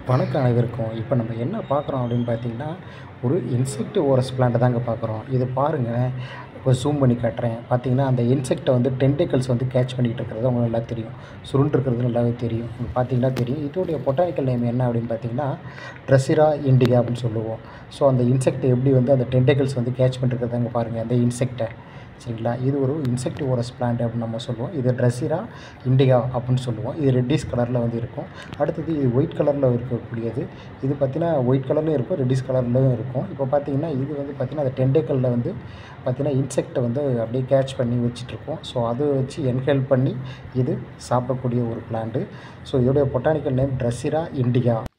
வணக்கம் அனைவருக்கும் இப்போ நம்ம என்ன பார்க்குறோம் அப்படின்னு பார்த்தீங்கன்னா ஒரு இன்செக்ட் ஓரஸ் பிளான்ட்டை தாங்க பார்க்குறோம் இது பாருங்கள் இப்போ ஜூம் பண்ணி காட்டுறேன் பார்த்தீங்கன்னா அந்த இன்செக்டை வந்து டென்டிக்கல்ஸ் வந்து கேட்ச் பண்ணிக்கிட்டு இருக்கிறது உங்களுக்கு நல்லா தெரியும் சுருண்டு இருக்கிறது நல்லாவே தெரியும் உங்களுக்கு பார்த்தீங்கன்னா தெரியும் இதோடைய பொட்டானிக்கல் நேம் என்ன அப்படின்னு பார்த்தீங்கன்னா ட்ரெஸிரா இண்டிகா அப்படின்னு சொல்லுவோம் ஸோ அந்த இன்செக்ட் எப்படி வந்து அந்த டென்டிக்கல்ஸ் வந்து கேட்ச் பண்ணிருக்கிறதாங்க பாருங்கள் அந்த இன்செக்டை சரிங்களா இது ஒரு இன்செக்டிவோரஸ் பிளான்ட் அப்படின்னு நம்ம சொல்லுவோம் இது ட்ரெஸிரா இண்டிகா அப்படின்னு சொல்லுவோம் இது ரெட்டிஸ் கலரில் வந்து இருக்கும் அடுத்தது இது ஒயிட் கலரில் இருக்கக்கூடியது இது பார்த்தீங்கன்னா ஒயிட் கலர்லையும் இருக்கும் ரெட்டிஸ் கலர்லையும் இருக்கும் இப்போ பார்த்தீங்கன்னா இது வந்து பார்த்தீங்கன்னா அந்த டெண்டேக்கலில் வந்து பார்த்தீங்கன்னா இன்செக்டை வந்து அப்படியே கேட்ச் பண்ணி வச்சிட்ருக்கோம் ஸோ அதை வச்சு என்ஹெல்ப் பண்ணி இது சாப்பிடக்கூடிய ஒரு பிளான்ட்டு ஸோ இதோடைய பொட்டானிக்கல் நேம் ட்ரெஸிரா இண்டிகா